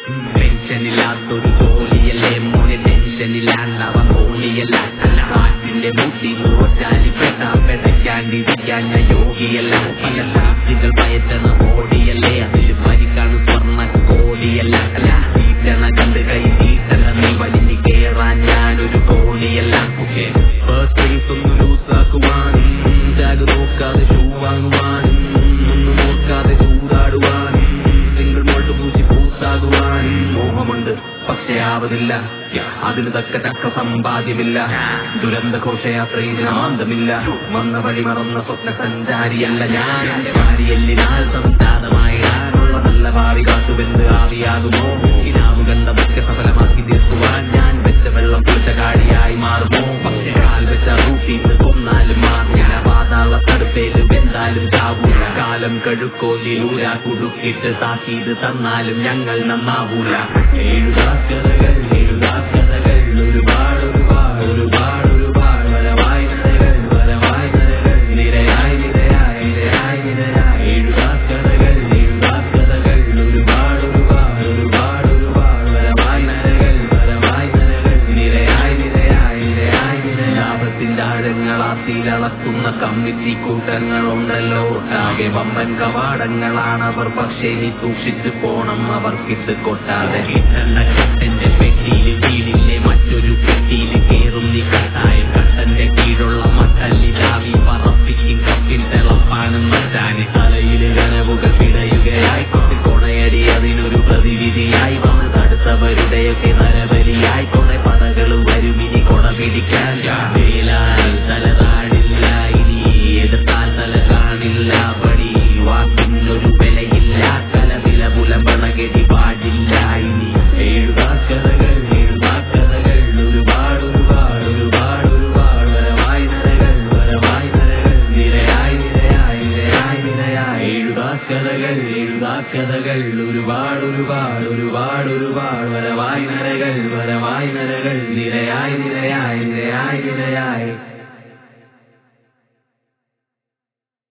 പെൻഷനില്ലാത്തൊരു ജോലിയല്ലേ മോനെ ടെൻഷനില്ലാണ്ടവ തോണിയല്ല അല്ല കാറ്റിന്റെ മുട്ടി നൂറ്റാലിപ്പെട്ട പെടയ്ക്കാണ്ടിരിക്കാൻ ഞാൻ യോഗിയല്ല പല സാക്ഷികൾ പയറ്റണ ഓടിയല്ലേ അതിൽ മരിക്കാണ് സ്വർണ്ണ കോടിയല്ല അല്ല തീറ്റണ കണ്ട് കൈ തീറ്റണ നീ വലിഞ്ഞ് കേറാൻ ഞാനൊരു കോടിയല്ല ഫസ്റ്റ് പ്രൈസ് ഒന്ന് ലൂസാക്കുവാനും ടാഗ് നോക്കാതെ ഷൂ വാങ്ങുവാനും ഒന്നും നോക്കാതെ ചൂടാടുവാനും സിംഗിൾ മോൾട്ട് പൂശി പൂസാകുവാനും മോഹമുണ്ട് പക്ഷേ ആവതില്ല അതിന് തക്ക തക്ക സമ്പാദ്യമില്ല ദുരന്ത ഘോഷയാത്രയിൽ ആന്തമില്ല വന്ന വഴി മറന്ന സ്വപ്ന സഞ്ചാരിയല്ല ഞാൻ എന്റെ ഭാര്യയെല്ലിനാൽ സംസ്ഥാനമായി ഞാനുള്ള നല്ല ഭാവി കാത്തുവെന്ന് ആവിയാകുമോ ഇനാവ് കണ്ടതൊക്കെ സഫലമാക്കി തീർക്കുവാൻ ഞാൻ വെച്ച വെള്ളം കുളിച്ച കാടിയായി മാറുമോ പക്ഷേ കാൽ വെച്ച റൂട്ടിന്ന് കൊന്നാലും മാറില്ല പാതാള തടുപ്പേല് വെന്താലും ചാവൂല കാലം കഴുക്കോലിലൂര കുടുക്കിട്ട് താക്കീത് തന്നാലും ഞങ്ങൾ നന്നാവൂല എഴുതാക്കഥകൾ എഴുതാക്കഥകൾ ഒരുപാട് ഒരുപാട് ഒരുപാട് ഒരുപാട് വരവായി നരകൾ വരവായി നരകൾ നിരയായി നിരയായി നിരയായി നിരയായി എഴുതാക്കഥകൾ എഴുതാക്കഥകൾ ഒരുപാട് ഒരുപാട് ഒരുപാട് ഒരുപാട് വരവായി നരകൾ വരവായി നരകൾ നിരയായി നിരയായി നിരയായി നിരയായി ലാഭത്തിന്റെ ആഴങ്ങളാത്തിലളക്കുന്ന കമ്മിറ്റി കൂട്ടങ്ങളുണ്ടല്ലോ ഒട്ടാകെ വമ്പൻ കവാടങ്ങളാണവർ പക്ഷേ നീ സൂക്ഷിച്ചു പോണം അവർക്കിട്ട് കൊട്ടാതെ കിട്ടണ്ട കട്ടന്റെ പെട്ടിയിൽ വീടില്ലേ മറ്റൊരു പെട്ടിയിൽ കേറും നീ കട്ടായം കട്ടന്റെ കീഴുള്ള മട്ടല്ലിലാവി പറപ്പിക്കും കപ്പിൽ തിളപ്പാനും മറ്റാന് തലയില് കനവുകൾ പിടയുകയായി കൊട്ടി കൊണയടി അതിനൊരു പ്രതിവിധിയായി വന്ന് തടുത്തവരുടെയൊക്കെ നരബലിയായി കുറെ പടകൾ വരുമിനി കൊട പിടിക്കാൻ വേലാൽ തല താടില്ല ഇനി എതിർത്താൽ തല കാണില്ല പടി വാക്കിനൊരു വിലയില്ല കല വില പുലമ്പണകടി പാടില്ല ഇനി എഴുതാക്കഥകൾ എഴുതാക്കഥകൾ ഒരുപാട് ഒരുപാട് ഒരുപാട് ഒരുപാട് വരവായി നരകൾ വരവായി നരകൾ നിരയായി നിരയായി നിരയായി നിരയായി എഴുതാക്കഥകൾ എഴുതാക്കഥകൾ ഒരുപാട് ഒരുപാട് ഒരുപാട് ഒരുപാട് വരവായി നരകൾ വരവായി നരകൾ നിരയായി നിരയായി നിരയായി നിരയായി